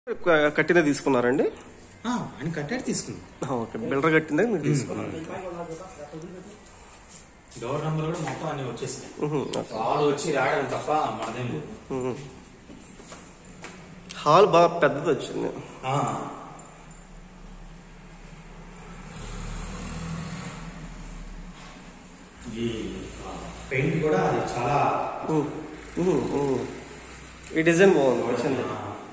క- కట్టిందే తీసుకున్నారండి ఆ, ఆయన కట్టాడు తీసుకుంది ఆ, ఓకే బిల్డర్ కట్టిందే మీరు తీసుకున్నారు డోర్ నంబర్ కూడా మొత్తం అన్ని వచ్చేసినాయి ఉహు, ఓకే. వాళ్ళు వచ్చి రాయడం తప్ప మనదేం లేదు ఉహు. హాల్ బాగా పెద్దది వచ్చింది ఆ. ఈ పెయింట్ కూడా అది చాలా ఉహు, ఉహు, ఉహు. ఈ డిజైన్ బాగుంది వచ్చింది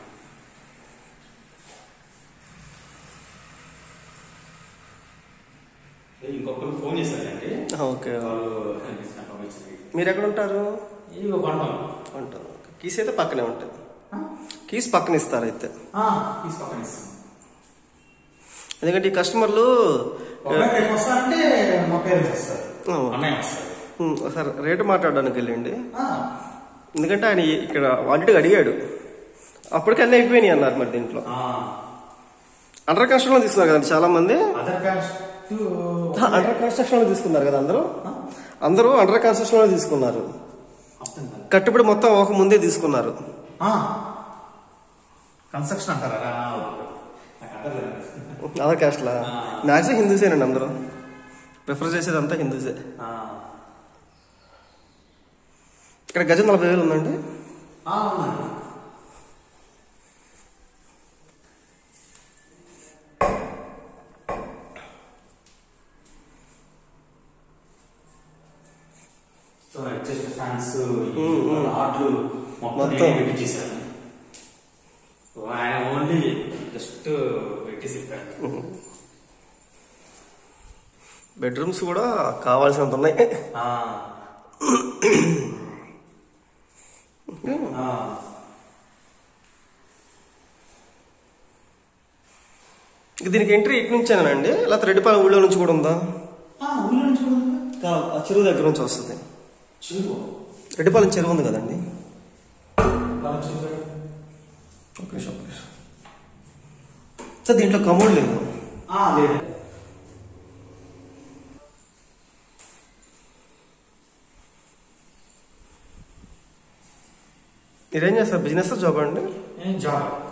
ఇంకొకరు ఫోన్ చేశారండి ఆ, ఓకే వాళ్ళు కనిపిస్తున్నారు పంపించింది మీరు ఎక్కడ ఉంటారు ఇది ఒక కొంటాం ఉంటారు ఓకే. కీస్ అయితే పక్కనే ఉంటుంది కీస్ పక్కన ఇస్తారు అయితే తీసి పక్కన ఇస్తాం ఎందుకంటే ఈ కస్టమర్లు ఒకవేళ రేపు వస్తారంటే మా పేరెంట్స్ వస్తారు ఆ. అన్నయ్య వస్తారు ఉమ్, ఒకసారి రేటు మాట్లాడడానికి వెళ్ళండి ఆ, ఎందుకంటే ఆయన ఇక్కడ వాంటెడ్గా అడిగాడు అప్పటికి అన్నీ అయిపోయినాయి అన్నారు మరి దీంట్లో ఆ. అండర్ కన్స్ట్రక్షన్ లో తీసుకున్నారు కదండి చాలా మంది అదర్ కాస్ట్ అండర్ కన్స్ట్రక్షన్ లో తీసుకున్నారు కదా అందరూ అందరూ అండర్ కన్స్ట్రక్షన్ లో తీసుకున్నారు అర్థం కాదు. కట్టుబడి మొత్తం ఒక ముందే తీసుకున్నారు ఆ. కన్స్ట్రక్షన్ అంటారా నాకు అర్థం లేదు. అదర్ కాస్ట్ లా ఆ. మ్యాక్సిమం హిందూసేనండి అందరూ ప్రిఫర్ చేసేది అంతా హిందూసే ఆ. ఇక్కడ గజం నలభై వేలు ఉందండి ఆ, అవునండి. So adjust fans um, um. Order మొత్తం మొత్తం. నేనే పెట్టించేసాను సో ఆయన ఓన్లీ జస్ట్ పెట్టేసి ఇప్పాడు బెడ్రూమ్స్ కూడా కావాల్సినంత ఉన్నాయి ఆ. ఆ. ఇక దీనికి ఎంట్రీ ఇటు నుంచేనండి లేకపోతే రెడ్డిపాలెం ఊళ్ళో నుంచి కూడా ఉందా ఆ, ఊళ్ళో నుంచి కూడా ఉందా? కాదు, ఆ చెరువు దగ్గర నుంచి వస్తుంది చెరువు రెడ్డిపాలెం చెరువు ఉంది కదండి వాళ్ళ చెరువు ఒక నిమిషం, ఒక నిమిషం. సార్ దీంట్లో కమోడ్ లేదు ఆ, లేదు మీరేం చేస్తారు బిజినెస్ జాబ్ అండి ఏం జాబ్